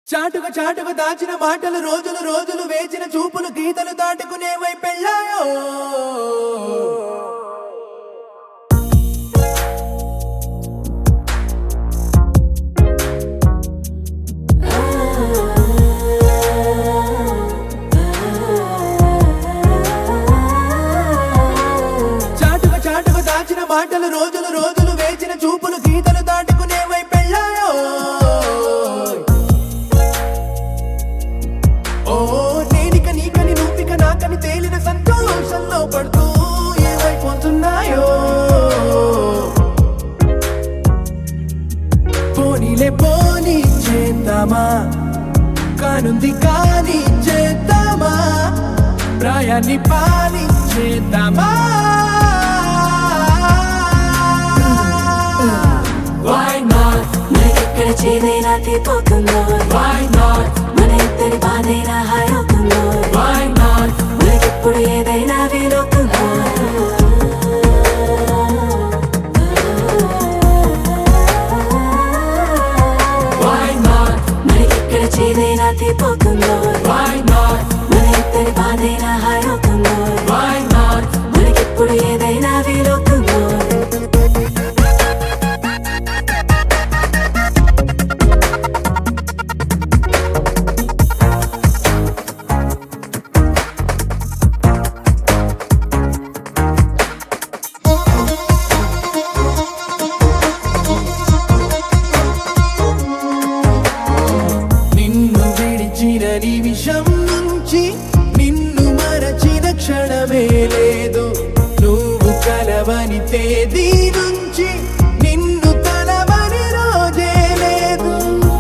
చాటుగా చాటుగా దాచిన మాటలు రోజులు రోజులు వేచిన చూపులు గీతలు దాటుకునే వైపెళ్ళాయో చాటుగా చాటుగా దాచిన మాటలు రోజులు రోజులు వేచిన చూపులు గీతలు దాటుకునే వైపెళ్ళాయో ఓ నేనిక నీకని నువ్విక నాకని తేలిన సంతోషంలో పడుతూ ఏమైపోతున్నాయో పోనీలే పోనీ చేద్దామా కానుంది కాని చేద్దామా ప్రాయాన్ని పాని చేద్దామా Why not? మనకెక్కడ చేదైనా తీపోతుందో Why not? మన ఇద్దరి బాధైనా హాయవుతుందో Why not? మనకెప్పుడు ఏదైనా వీలవుతుందో Why not? మనకెక్కడ చేదైనా తీపోతుందో Why not? మన ఇద్దరి బాధైనా హాయవుతుందో Why not? మనకెప్పుడు ఏదైనా వీలవుతుందో నిన్ను విడిచిన నిమిషం నుంచి నిన్ను మరచిన క్షణమే లేదు నువ్వు కలవని తేదీ నుంచి నిన్ను తలవని రోజే లేదు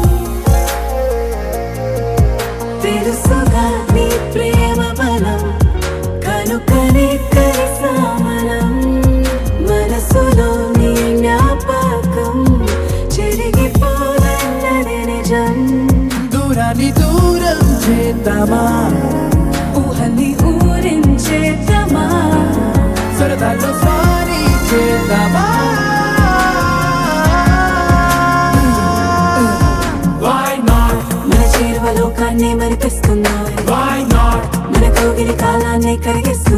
తెలుసుగా నీ ప్రేమ బలం కనుకనే కలిసామలం మనసులో నీ జ్ఞాపకం చెరిగిపోదన్నది నిజం దూరాన్ని దూరం చేద్దామా ఊహల్ని ఊరించేద్దామా సరదాలో స్వారీ చేద్దామా Why not? మన చేరువ లోకాన్ని మరిపిస్తుందో Why not? మన కోగిలి కాలాన్ని కరిగిస్తుందో